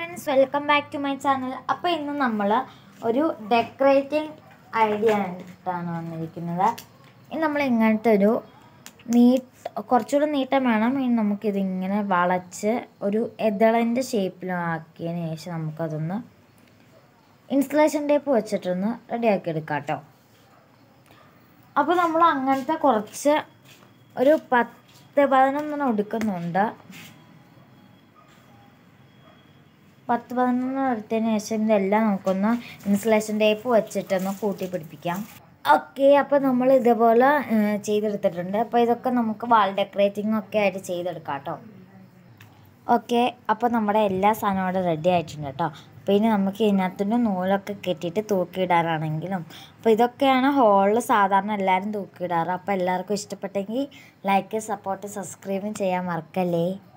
friends welcome back to my channel അപ്പോൾ ഇന്ന് നമ്മൾ ഒരു ഡെക്കറേറ്റിംഗ് ഐഡിയ ആയിട്ടാണ് വന്നിരിക്കുന്നത് ഇനി നമ്മൾ ഇങ്ങനത്തെ ഒരു നീട്ട് കുറച്ചുകൂടെ നീട്ടം വേണം ഇനി നമുക്കിതിങ്ങനെ വളച്ച് ഒരു എതളിൻ്റെ ഷേപ്പിലാക്കിയതിന് ശേഷം നമുക്കതൊന്ന് ഇൻസ്റ്റലേഷൻ ടേപ്പ് വെച്ചിട്ടൊന്ന് റെഡിയാക്കി എടുക്കാം കേട്ടോ അപ്പോൾ നമ്മൾ അങ്ങനത്തെ കുറച്ച് ഒരു പത്ത് പതിനൊന്നെണ്ണം എടുക്കുന്നുണ്ട് പത്ത് പതിനൊന്ന് എടുത്തതിന് ശേഷം ഇതെല്ലാം നമുക്കൊന്ന് ഇൻസുലേഷൻ ടേപ്പ് വെച്ചിട്ടൊന്ന് കൂട്ടി പിടിപ്പിക്കാം ഓക്കെ അപ്പോൾ നമ്മൾ ഇതേപോലെ ഏഹ്, ചെയ്തെടുത്തിട്ടുണ്ട് അപ്പോൾ ഇതൊക്കെ നമുക്ക് വാൾ ഡെക്കറേറ്റിംഗ് ഒക്കെ ആയിട്ട് ചെയ്തെടുക്കാം കേട്ടോ ഓക്കെ അപ്പോൾ നമ്മുടെ എല്ലാ സാധനവും ഇവിടെ റെഡി ആയിട്ടുണ്ട് കേട്ടോ അപ്പോൾ ഇനി നമുക്ക് ഇതിനകത്തുനിന്ന് നൂലൊക്കെ കെട്ടിയിട്ട് തൂക്കിയിടാനാണെങ്കിലും അപ്പോൾ ഇതൊക്കെയാണ് ഹോളിൽ സാധാരണ എല്ലാവരും തൂക്കിയിടാറ് അപ്പോൾ എല്ലാവർക്കും ഇഷ്ടപ്പെട്ടെങ്കിൽ ലൈക്ക് സപ്പോർട്ട് സബ്സ്ക്രൈബും ചെയ്യാൻ മറക്കല്ലേ